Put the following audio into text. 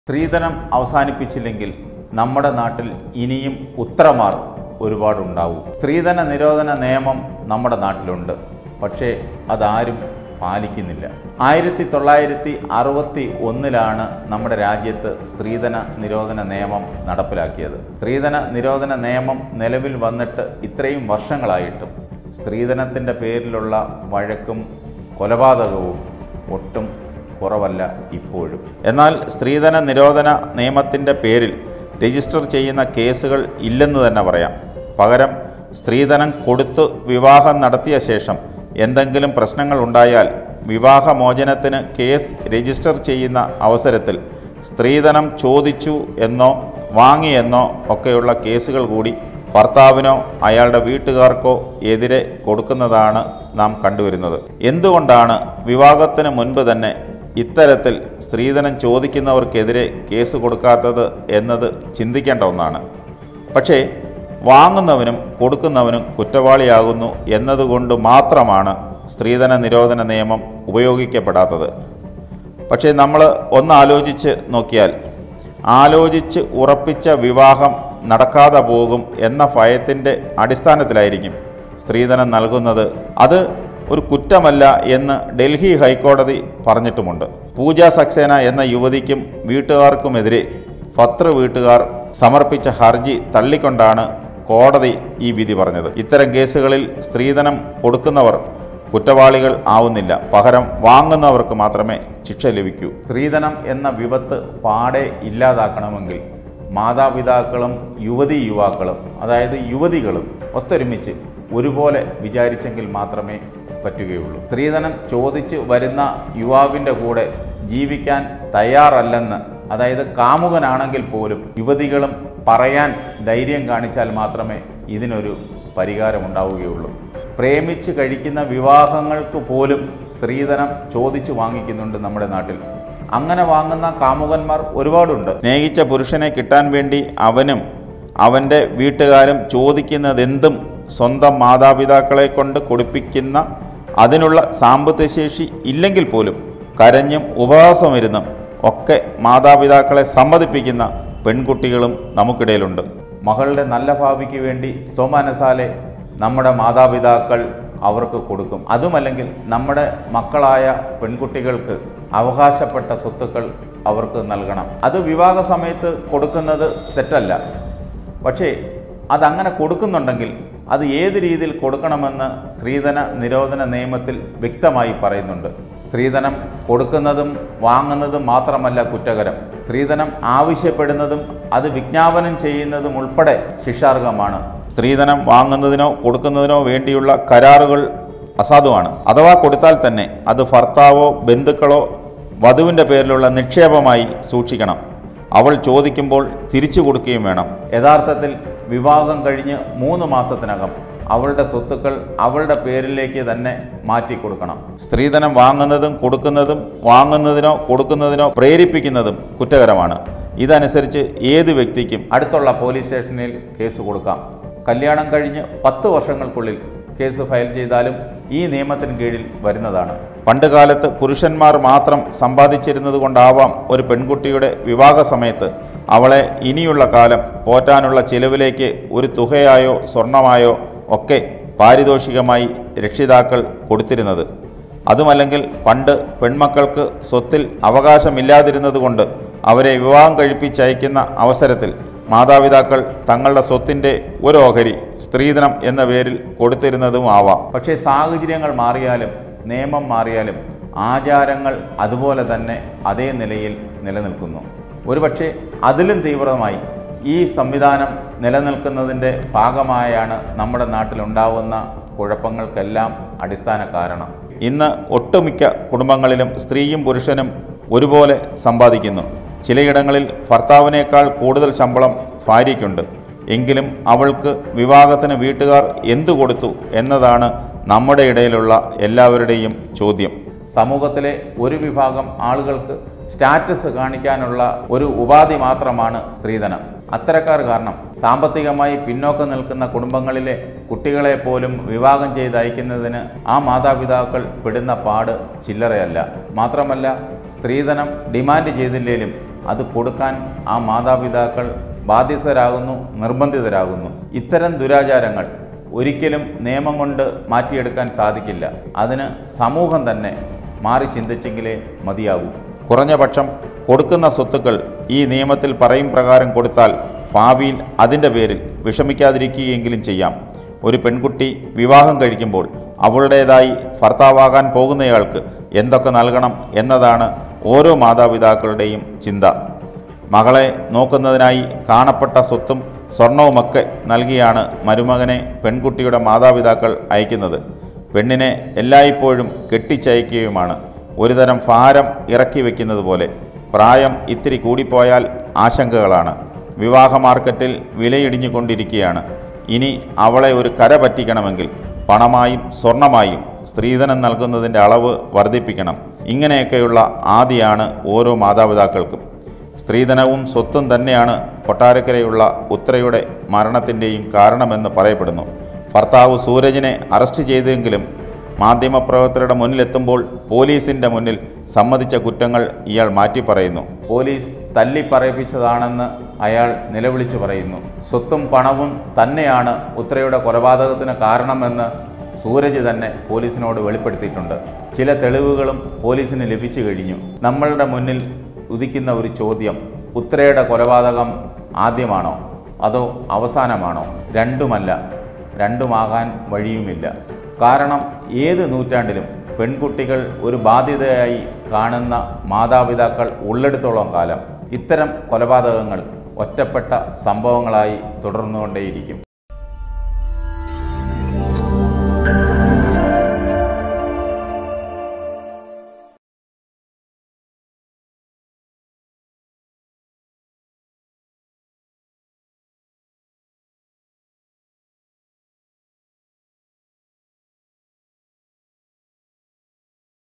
സ്ത്രീധനം അവസാനിപ്പിച്ചില്ലെങ്കിൽ നമ്മുടെ നാട്ടിൽ ഇനിയും ഉത്തരമാർ ഒരുപാടുണ്ടാവും സ്ത്രീധന നിരോധന നിയമം നമ്മുടെ നാട്ടിലുണ്ട് പക്ഷേ അതാരും പാലിക്കുന്നില്ല ആയിരത്തി തൊള്ളായിരത്തി അറുപത്തി ഒന്നിലാണ് നമ്മുടെ രാജ്യത്ത് സ്ത്രീധന നിരോധന നിയമം നടപ്പിലാക്കിയത് സ്ത്രീധന നിരോധന നിയമം നിലവിൽ വന്നിട്ട് ഇത്രയും വർഷങ്ങളായിട്ടും സ്ത്രീധനത്തിൻ്റെ പേരിലുള്ള വഴക്കും കൊലപാതകവും ഒട്ടും കുറവല്ല ഇപ്പോഴും എന്നാൽ സ്ത്രീധന നിരോധന നിയമത്തിൻ്റെ പേരിൽ രജിസ്റ്റർ ചെയ്യുന്ന കേസുകൾ ഇല്ലെന്ന് തന്നെ പറയാം പകരം സ്ത്രീധനം കൊടുത്തു വിവാഹം നടത്തിയ ശേഷം എന്തെങ്കിലും പ്രശ്നങ്ങൾ ഉണ്ടായാൽ വിവാഹമോചനത്തിന് കേസ് രജിസ്റ്റർ ചെയ്യുന്ന അവസരത്തിൽ സ്ത്രീധനം ചോദിച്ചു എന്നോ വാങ്ങിയെന്നോ ഒക്കെയുള്ള കേസുകൾ കൂടി ഭർത്താവിനോ അയാളുടെ വീട്ടുകാർക്കോ എതിരെ കൊടുക്കുന്നതാണ് നാം കണ്ടുവരുന്നത് എന്തുകൊണ്ടാണ് വിവാഹത്തിന് മുൻപ് തന്നെ ഇത്തരത്തിൽ സ്ത്രീധനം ചോദിക്കുന്നവർക്കെതിരെ കേസ് കൊടുക്കാത്തത് എന്നത് ചിന്തിക്കേണ്ട ഒന്നാണ് പക്ഷേ വാങ്ങുന്നവനും കൊടുക്കുന്നവനും കുറ്റവാളിയാകുന്നു എന്നതുകൊണ്ട് മാത്രമാണ് സ്ത്രീധന നിരോധന നിയമം ഉപയോഗിക്കപ്പെടാത്തത് പക്ഷേ നമ്മൾ ഒന്ന് ആലോചിച്ച് നോക്കിയാൽ ആലോചിച്ച് ഉറപ്പിച്ച വിവാഹം നടക്കാതെ പോകും എന്ന ഭയത്തിൻ്റെ അടിസ്ഥാനത്തിലായിരിക്കും സ്ത്രീധനം നൽകുന്നത് അത് ഒരു കുറ്റമല്ല എന്ന് ഡൽഹി ഹൈക്കോടതി പറഞ്ഞിട്ടുമുണ്ട് പൂജ സക്സേന എന്ന യുവതിക്കും വീട്ടുകാർക്കുമെതിരെ ഫത്ര വീട്ടുകാർ സമർപ്പിച്ച ഹർജി തള്ളിക്കൊണ്ടാണ് കോടതി ഈ വിധി പറഞ്ഞത് ഇത്തരം കേസുകളിൽ സ്ത്രീധനം കൊടുക്കുന്നവർ കുറ്റവാളികൾ ആവുന്നില്ല പകരം വാങ്ങുന്നവർക്ക് മാത്രമേ ശിക്ഷ ലഭിക്കൂ സ്ത്രീധനം എന്ന വിപത്ത് പാടെ ഇല്ലാതാക്കണമെങ്കിൽ മാതാപിതാക്കളും യുവതി യുവാക്കളും അതായത് യുവതികളും ഒത്തൊരുമിച്ച് ഒരുപോലെ വിചാരിച്ചെങ്കിൽ മാത്രമേ പറ്റുകയുള്ളൂ സ്ത്രീധനം ചോദിച്ച് വരുന്ന യുവാവിൻ്റെ കൂടെ ജീവിക്കാൻ തയ്യാറല്ലെന്ന് അതായത് കാമുകനാണെങ്കിൽ പോലും യുവതികളും പറയാൻ ധൈര്യം കാണിച്ചാൽ മാത്രമേ ഇതിനൊരു പരിഹാരമുണ്ടാവുകയുള്ളൂ പ്രേമിച്ച് കഴിക്കുന്ന വിവാഹങ്ങൾക്ക് പോലും സ്ത്രീധനം ചോദിച്ചു വാങ്ങിക്കുന്നുണ്ട് നമ്മുടെ നാട്ടിൽ അങ്ങനെ വാങ്ങുന്ന കാമുകന്മാർ ഒരുപാടുണ്ട് സ്നേഹിച്ച പുരുഷനെ കിട്ടാൻ വേണ്ടി അവനും അവൻ്റെ വീട്ടുകാരും ചോദിക്കുന്നതെന്തും സ്വന്തം മാതാപിതാക്കളെ കൊണ്ട് കൊടുപ്പിക്കുന്ന അതിനുള്ള സാമ്പത്തിക ശേഷി ഇല്ലെങ്കിൽ പോലും കരഞ്ഞും ഉപവാസമിരുന്നും ഒക്കെ മാതാപിതാക്കളെ സമ്മതിപ്പിക്കുന്ന പെൺകുട്ടികളും നമുക്കിടയിലുണ്ട് മകളുടെ നല്ല ഭാവിക്ക് വേണ്ടി സ്വമനസാലെ നമ്മുടെ മാതാപിതാക്കൾ അവർക്ക് കൊടുക്കും അതുമല്ലെങ്കിൽ നമ്മുടെ മക്കളായ പെൺകുട്ടികൾക്ക് അവകാശപ്പെട്ട സ്വത്തുക്കൾ അവർക്ക് നൽകണം അത് വിവാഹ സമയത്ത് കൊടുക്കുന്നത് തെറ്റല്ല പക്ഷേ അതങ്ങനെ കൊടുക്കുന്നുണ്ടെങ്കിൽ അത് ഏത് രീതിയിൽ കൊടുക്കണമെന്ന് സ്ത്രീധന നിരോധന നിയമത്തിൽ വ്യക്തമായി പറയുന്നുണ്ട് സ്ത്രീധനം കൊടുക്കുന്നതും വാങ്ങുന്നതും മാത്രമല്ല കുറ്റകരം സ്ത്രീധനം ആവശ്യപ്പെടുന്നതും അത് വിജ്ഞാപനം ചെയ്യുന്നതും ഉൾപ്പെടെ ശിക്ഷാർഹമാണ് സ്ത്രീധനം വാങ്ങുന്നതിനോ കൊടുക്കുന്നതിനോ വേണ്ടിയുള്ള കരാറുകൾ അസാധുവാണ് അഥവാ കൊടുത്താൽ തന്നെ അത് ഭർത്താവോ ബന്ധുക്കളോ വധുവിൻ്റെ പേരിലുള്ള നിക്ഷേപമായി സൂക്ഷിക്കണം അവൾ ചോദിക്കുമ്പോൾ തിരിച്ചു കൊടുക്കുകയും വേണം യഥാർത്ഥത്തിൽ വിവാഹം കഴിഞ്ഞ് മൂന്ന് മാസത്തിനകം അവളുടെ സ്വത്തുക്കൾ അവളുടെ പേരിലേക്ക് തന്നെ മാറ്റി കൊടുക്കണം സ്ത്രീധനം വാങ്ങുന്നതും കൊടുക്കുന്നതും വാങ്ങുന്നതിനോ കൊടുക്കുന്നതിനോ പ്രേരിപ്പിക്കുന്നതും കുറ്റകരമാണ് ഇതനുസരിച്ച് ഏത് വ്യക്തിക്കും അടുത്തുള്ള പോലീസ് സ്റ്റേഷനിൽ കേസ് കൊടുക്കാം കല്യാണം കഴിഞ്ഞ് പത്ത് വർഷങ്ങൾക്കുള്ളിൽ കേസ് ഫയൽ ചെയ്താലും ഈ നിയമത്തിന് കീഴിൽ വരുന്നതാണ് പണ്ടുകാലത്ത് പുരുഷന്മാർ മാത്രം സമ്പാദിച്ചിരുന്നത് കൊണ്ടാവാം ഒരു പെൺകുട്ടിയുടെ വിവാഹ സമയത്ത് അവളെ ഇനിയുള്ള കാലം പോറ്റാനുള്ള ചിലവിലേക്ക് ഒരു തുകയായോ സ്വർണമായോ ഒക്കെ പാരിതോഷികമായി രക്ഷിതാക്കൾ കൊടുത്തിരുന്നത് അതുമല്ലെങ്കിൽ പണ്ട് പെൺമക്കൾക്ക് സ്വത്തിൽ അവകാശമില്ലാതിരുന്നതുകൊണ്ട് അവരെ വിവാഹം കഴിപ്പിച്ചയക്കുന്ന അവസരത്തിൽ മാതാപിതാക്കൾ തങ്ങളുടെ സ്വത്തിൻ്റെ ഒരു ഓഹരി സ്ത്രീധനം എന്ന പേരിൽ കൊടുത്തിരുന്നതും ആവാം പക്ഷേ സാഹചര്യങ്ങൾ മാറിയാലും നിയമം മാറിയാലും ആചാരങ്ങൾ അതുപോലെ തന്നെ അതേ നിലയിൽ നിലനിൽക്കുന്നു ഒരുപക്ഷെ അതിലും തീവ്രമായി ഈ സംവിധാനം നിലനിൽക്കുന്നതിൻ്റെ ഭാഗമായാണ് നമ്മുടെ നാട്ടിലുണ്ടാവുന്ന കുഴപ്പങ്ങൾക്കെല്ലാം അടിസ്ഥാന കാരണം ഇന്ന് ഒട്ടുമിക്ക കുടുംബങ്ങളിലും സ്ത്രീയും പുരുഷനും ഒരുപോലെ സമ്പാദിക്കുന്നു ചിലയിടങ്ങളിൽ ഭർത്താവിനേക്കാൾ കൂടുതൽ ശമ്പളം ഭാര്യയ്ക്കുണ്ട് എങ്കിലും അവൾക്ക് വിവാഹത്തിന് വീട്ടുകാർ എന്തു കൊടുത്തു എന്നതാണ് നമ്മുടെ ഇടയിലുള്ള എല്ലാവരുടെയും ചോദ്യം സമൂഹത്തിലെ ഒരു വിഭാഗം ആളുകൾക്ക് സ്റ്റാറ്റസ് കാണിക്കാനുള്ള ഒരു ഉപാധി മാത്രമാണ് സ്ത്രീധനം അത്തരക്കാർ കാരണം സാമ്പത്തികമായി പിന്നോക്കം നിൽക്കുന്ന കുടുംബങ്ങളിലെ കുട്ടികളെ പോലും വിവാഹം ചെയ്ത് അയക്കുന്നതിന് ആ മാതാപിതാക്കൾ പെടുന്ന പാട് ചില്ലറയല്ല മാത്രമല്ല സ്ത്രീധനം ഡിമാൻഡ് ചെയ്തില്ലേലും അത് കൊടുക്കാൻ ആ മാതാപിതാക്കൾ ബാധ്യസ്ഥരാകുന്നു നിർബന്ധിതരാകുന്നു ഇത്തരം ദുരാചാരങ്ങൾ ഒരിക്കലും നിയമം കൊണ്ട് മാറ്റിയെടുക്കാൻ സാധിക്കില്ല അതിന് സമൂഹം തന്നെ മാറി ചിന്തിച്ചെങ്കിലേ മതിയാകൂ കുറഞ്ഞ പക്ഷം കൊടുക്കുന്ന സ്വത്തുക്കൾ ഈ നിയമത്തിൽ പറയും പ്രകാരം കൊടുത്താൽ ഭാവിയിൽ അതിൻ്റെ പേരിൽ വിഷമിക്കാതിരിക്കുകയെങ്കിലും ചെയ്യാം ഒരു പെൺകുട്ടി വിവാഹം കഴിക്കുമ്പോൾ അവളുടേതായി ഭർത്താവാകാൻ പോകുന്നയാൾക്ക് എന്തൊക്കെ നൽകണം എന്നതാണ് ഓരോ മാതാപിതാക്കളുടെയും ചിന്ത മകളെ നോക്കുന്നതിനായി കാണപ്പെട്ട സ്വത്തും സ്വർണവുമൊക്കെ നൽകിയാണ് മരുമകനെ പെൺകുട്ടിയുടെ മാതാപിതാക്കൾ അയക്കുന്നത് പെണ്ണിനെ എല്ലായ്പ്പോഴും കെട്ടിച്ചയക്കുകയുമാണ് ഒരുതരം ഭാരം ഇറക്കി വയ്ക്കുന്നത് പോലെ പ്രായം ഇത്തിരി കൂടിപ്പോയാൽ ആശങ്കകളാണ് വിവാഹ മാർക്കറ്റിൽ വിലയിടിഞ്ഞുകൊണ്ടിരിക്കുകയാണ് ഇനി അവളെ ഒരു കര പറ്റിക്കണമെങ്കിൽ പണമായും സ്വർണമായും സ്ത്രീധനം നൽകുന്നതിൻ്റെ അളവ് വർദ്ധിപ്പിക്കണം ഇങ്ങനെയൊക്കെയുള്ള ആദിയാണ് ഓരോ മാതാപിതാക്കൾക്കും സ്ത്രീധനവും സ്വത്തും തന്നെയാണ് കൊട്ടാരക്കരയുള്ള ഉത്രയുടെ മരണത്തിൻ്റെയും കാരണമെന്ന് പറയപ്പെടുന്നു ഭർത്താവ് സൂരജിനെ അറസ്റ്റ് ചെയ്തെങ്കിലും മാധ്യമപ്രവർത്തകരുടെ മുന്നിലെത്തുമ്പോൾ പോലീസിൻ്റെ മുന്നിൽ സമ്മതിച്ച കുറ്റങ്ങൾ ഇയാൾ മാറ്റി പറയുന്നു പോലീസ് തല്ലിപ്പറയിപ്പിച്ചതാണെന്ന് അയാൾ നിലവിളിച്ചു പറയുന്നു സ്വത്തും പണവും തന്നെയാണ് ഉത്രയുടെ കൊലപാതകത്തിന് കാരണമെന്ന് സൂരജ് തന്നെ പോലീസിനോട് വെളിപ്പെടുത്തിയിട്ടുണ്ട് ചില തെളിവുകളും പോലീസിന് ലഭിച്ചു കഴിഞ്ഞു നമ്മളുടെ മുന്നിൽ ഉദിക്കുന്ന ഒരു ചോദ്യം ഉത്രയുടെ കൊലപാതകം ആദ്യമാണോ അതോ അവസാനമാണോ രണ്ടുമല്ല രണ്ടുമാകാൻ വഴിയുമില്ല കാരണം ഏത് നൂറ്റാണ്ടിലും പെൺകുട്ടികൾ ഒരു ബാധ്യതയായി കാണുന്ന മാതാപിതാക്കൾ ഉള്ളിടത്തോളം കാലം ഇത്തരം കൊലപാതകങ്ങൾ ഒറ്റപ്പെട്ട സംഭവങ്ങളായി തുടർന്നുകൊണ്ടേയിരിക്കും